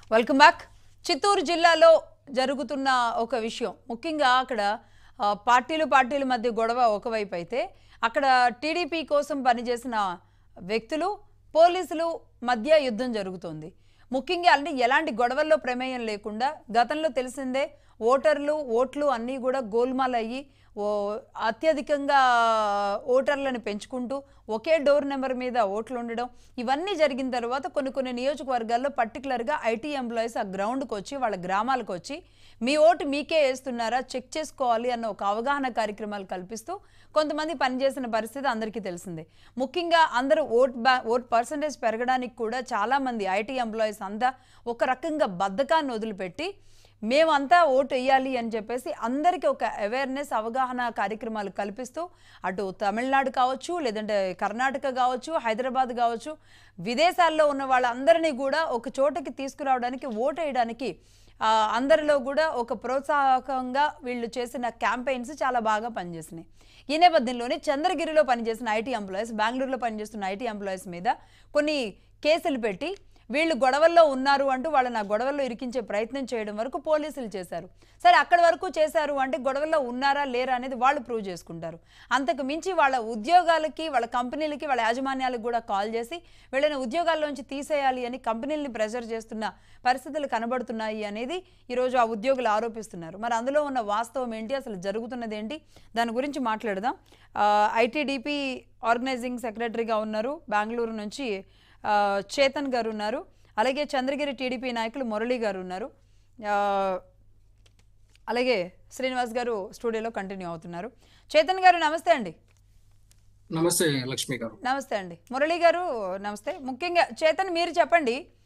welcome back Chittoor జిల్లాలో జరుగుతున్న ఒక విషయం ముఖ్యంగా అక్కడ ఆ, పార్టీలు పార్టీల మధ్య గొడవ ఒకవైపు అయితే అక్కడ టీడీపీ కోసం పనిచేసిన వ్యక్తులు పోలీసులు మధ్య యుద్ధం జరుగుతోంది ముఖ్యంగా అంటే ఎలాంటి గొడవల్లో ప్రమేయం లేకుండా గతంలో తెలిసిందే ఓటర్లు ఓట్లు అన్నీ కూడా గోల్మాల్ అయ్యి ఓ అత్యధికంగా ఓటర్లను పెంచుకుంటూ ఒకే డోర్ నెంబర్ మీద ఓట్లు ఉండడం ఇవన్నీ జరిగిన తర్వాత కొన్ని కొన్ని నియోజకవర్గాల్లో పర్టికులర్గా ఐటీ ఎంప్లాయీస్ ఆ గ్రౌండ్కి వచ్చి వాళ్ళ గ్రామాలకు వచ్చి మీ ఓటు మీకే వేస్తున్నారా చెక్ చేసుకోవాలి అన్న ఒక అవగాహన కార్యక్రమాలు కల్పిస్తూ కొంతమంది పనిచేసిన పరిస్థితి అందరికీ తెలిసిందే ముఖ్యంగా అందరూ ఓట్ బ్యా ఓట్ పర్సంటేజ్ పెరగడానికి కూడా చాలామంది ఐటీ ఎంప్లాయీస్ అంతా ఒక రకంగా బద్ధకాన్ని వదిలిపెట్టి మేమంతా ఓటు వేయాలి అని చెప్పేసి అందరికీ ఒక అవేర్నెస్ అవగాహన కార్యక్రమాలు కల్పిస్తూ అటు తమిళనాడు కావచ్చు లేదంటే కర్ణాటక కావచ్చు హైదరాబాద్ కావచ్చు విదేశాల్లో ఉన్న వాళ్ళందరినీ కూడా ఒక చోటకి తీసుకురావడానికి ఓటు వేయడానికి ఆ, అందరిలో కూడా ఒక ప్రోత్సాహకంగా వీళ్ళు చేసిన క్యాంపెయిన్స్ చాలా బాగా పనిచేసినాయి ఈ నేపథ్యంలోనే చంద్రగిరిలో పనిచేసిన ఐటీ ఎంప్లాయీస్ బెంగళూరులో పనిచేస్తున్న ఐటీ ఎంప్లాయీస్ మీద కొన్ని కేసులు పెట్టి వీళ్ళు గొడవల్లో ఉన్నారు అంటూ వాళ్ళని ఆ గొడవల్లో ఇరికించే ప్రయత్నం చేయడం వరకు పోలీసులు చేశారు సరే అక్కడి వరకు చేశారు అంటే గొడవల్లో ఉన్నారా లేరా అనేది వాళ్ళు ప్రూవ్ చేసుకుంటారు అంతకు మించి వాళ్ళ ఉద్యోగాలకి వాళ్ళ కంపెనీలకి వాళ్ళ యాజమాన్యాలకు కూడా కాల్ చేసి వీళ్ళని ఉద్యోగాల్లోంచి తీసేయాలి అని కంపెనీలని ప్రెషర్ చేస్తున్న పరిస్థితులు కనబడుతున్నాయి అనేది ఈరోజు ఆ ఉద్యోగులు ఆరోపిస్తున్నారు మరి అందులో ఉన్న వాస్తవం ఏంటి అసలు జరుగుతున్నది ఏంటి దాని గురించి మాట్లాడదాం ఐటీడీపీ ఆర్గనైజింగ్ సెక్రటరీగా ఉన్నారు బెంగళూరు నుంచి ఆ, చేతన్ గారు ఉన్నారు అలాగే చంద్రగిరి టీడీపీ నాయకులు మురళి గారు ఉన్నారు ఆ, అలాగే శ్రీనివాస్ గారు స్టూడియోలో కంటిన్యూ అవుతున్నారు చేతన్ గారు నమస్తే అండి నమస్తే లక్ష్మి గారు నమస్తే అండి మురళి గారు నమస్తే ముఖ్యంగా చేతన్ మీరు చెప్పండి